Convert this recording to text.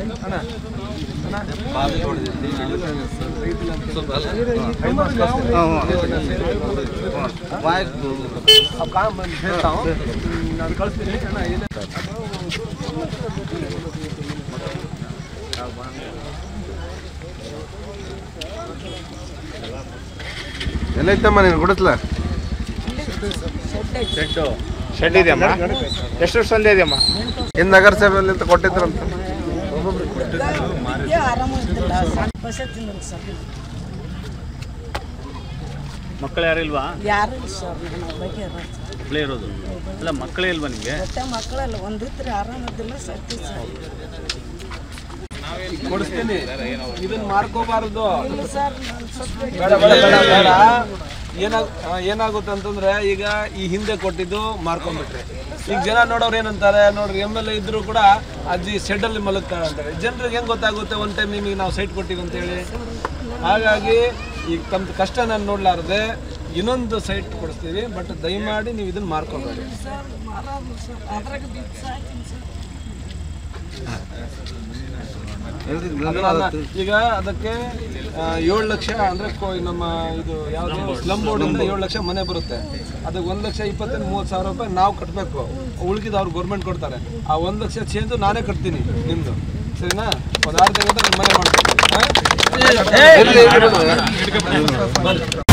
ಅಣ್ಣ अब काम बंद भेजता हूँ ನಾನು ಕಳಿಸ್ತೀನಿ ಅಣ್ಣ ಏನೇ ಎಲ್ಲೈತಮ್ಮ ನೀನು ಗುಡಿಸ್ಲ ಶೆಡ್ ಇದೆಯಮ್ಮ ಎಷ್ಟು ವರ್ಷದಿಂದ ಇದೆಯಮ್ಮ ಇನ್ನು ನಗರಸಭೆಯಲ್ಲಿ ಅಂತ ಕೊಟ್ಟಿದ್ರಂತ ಆರಾಮಿದ್ದಿಲ್ಲ ಬಸ್ ತಿನ್ನಲ್ಲ ಸರ್ ಮಕ್ಕಳು ಯಾರು ಇಲ್ವಾ ಯಾರು ಇಲ್ಲ ಸರ್ ನಮ್ಮ ಬಗ್ಗೆ ಮಕ್ಕಳೇ ಇರೋದು ಅಲ್ಲ ಮಕ್ಕಳೇ ಇಲ್ವಾ ನಿಮಗೆ ಹೊಟ್ಟೆ ಮಕ್ಕಳೆಲ್ಲ ಒಂದಿದ್ರೆ ಆರಾಮಿದ್ದಿಲ್ಲ ಸತ್ತಿ ಸರ್ ಕೊಡಿಸ್ತೀನಿ ಇದನ್ನ ಮಾರ್ಕೋಬಾರದು ಇಲ್ಲ ಸರ್ ನಾನು ಸ್ವಲ್ಪ ಬೇಡ ಬೇಡ ಬೇಡ ಬೇಡ ಏನಾಗ ಆ, ಏನಾಗುತ್ತೆ ಅಂತಂದ್ರೆ ಈಗ ಈ ಹಿಂದೆ ಕೊಟ್ಟಿದ್ದು ಮಾರ್ಕೊಂಡ್ಬಿಟ್ರೆ ಈಗ ಜನ ನೋಡೋರು ಏನಂತಾರೆ ನೋಡ್ರಿ ಎಮ್ ಎಲ್ ಎ ಇದ್ರು ಕೂಡ ಅಜ್ಜಿ ಸೆಡ್ ಅಲ್ಲಿ ಮಲಗ್ತಾಳೆ ಅಂತಾರೆ ಜನರಿಗೆ ಹೆಂಗ್ ಗೊತ್ತಾಗುತ್ತೆ ಒಂದ್ ಟೈಮ್ ನಿಮಗೆ ನಾವು ಸೈಟ್ ಕೊಟ್ಟಿವಿ ಅಂತೇಳಿ ಹಾಗಾಗಿ ಈಗ ತಮ್ಮ ಕಷ್ಟ ನಾನು ನೋಡ್ಲಾರ್ದೆ ಇನ್ನೊಂದು ಸೈಟ್ ಕೊಡಿಸ್ತೀವಿ ಬಟ್ ದಯಮಾಡಿ ನೀವು ಇದನ್ನ ಮಾರ್ಕೋಬೇಡಿ ಸರ್ ಆರಾಮ ಸರ್ ಅದ್ರಾಗ ಬಿದ್ದು ಸಾಕಿನಿ ಸರ್ ಅದನ್ನ ಈಗ ಅದಕ್ಕೆ ಏಳು ಲಕ್ಷ ಅಂದ್ರೆ ಕೊ- ನಮ್ಮ ಇದು ಯಾವುದು ಸ್ಲಮ್ ಬೋರ್ಡ್ ಅಂದ್ರೆ ಏಳು ಲಕ್ಷ ಮನೆ ಬರುತ್ತೆ ಅದಕ್ಕೆ ಒಂದು ಲಕ್ಷ ಇಪ್ಪತ್ತೈದು ಮೂವತ್ತು ಸಾವಿರ ರೂಪಾಯಿ ನಾವು ಕಟ್ಟಬೇಕು ಉಳಿದಿದ್ದು ಅವ್ರು ಗೌರ್ಮೆಂಟ್ ಕೊಡ್ತಾರೆ ಆ ಒಂದು ಲಕ್ಷ ಚೇಂಜು ನಾನೇ ಕಟ್ತೀನಿ ನಿಮ್ದು ಸರಿನಾ ಒಂದು ಆರು ತಿಂಗಳ ಮನೆ ಮಾಡ್ತೀನಿ ಹಾ?